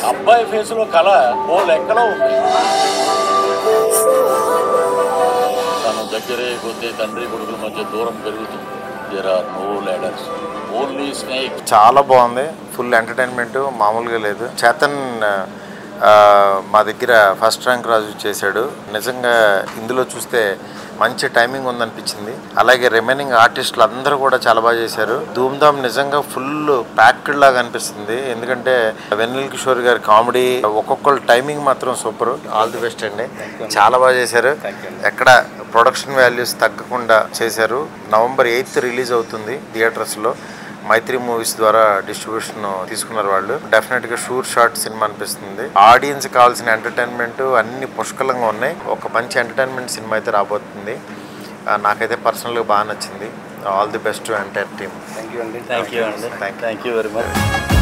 అబ్బాయి ఫేస్లో కళ ఓ లెక్కలో ఉంది తను దగ్గరే కొద్ది తండ్రి కొడుకుల మధ్య దూరం పెరుగుతుంది there are no leaders only snake చాలా బాగుంది ఫుల్ ఎంటర్టైన్మెంట్ మామూలుగా లేదు చేతన్ ఆ, మా దగ్గర ఫస్ట్ ర్యాంక్ రాజు చేశాడు నిజంగా ఇందులో చూస్తే మంచి టైమింగ్ ఉందనిపించింది అలాగే రిమైనింగ్ ఆర్టిస్టులు అందరూ కూడా చాలా బాగా చేశారు ధూమ్ధామ్ నిజంగా ఫుల్ ప్యాక్డ్ లాగా అనిపిస్తుంది ఎందుకంటే వెన్నెల కిషోర్ గారి కామెడీ ఒక్కొక్కరు టైమింగ్ మాత్రం సూపర్ ఆల్ ది బెస్ట్ అండి చాలా బాగా చేశారు ఎక్కడ ప్రొడక్షన్ వాల్యూస్ తగ్గకుండా చేశారు నవంబర్ ఎయిత్ రిలీజ్ అవుతుంది థియేటర్స్లో మైత్రి మూవీస్ ద్వారా డిస్ట్రిబ్యూషన్ తీసుకున్నారు వాళ్ళు డెఫినెట్ గా షూర్ షార్ట్ సినిమా అనిపిస్తుంది ఆడియన్స్ కావాల్సిన ఎంటర్టైన్మెంట్ అన్ని పుష్కలంగా ఉన్నాయి ఒక మంచి ఎంటర్టైన్మెంట్ సినిమా అయితే రాబోతుంది ఆ, నాకైతే పర్సనల్గా బాగా నచ్చింది all the best entire team thank you అండి థ్యాంక్ యూ అండి Thank you. Thank you very much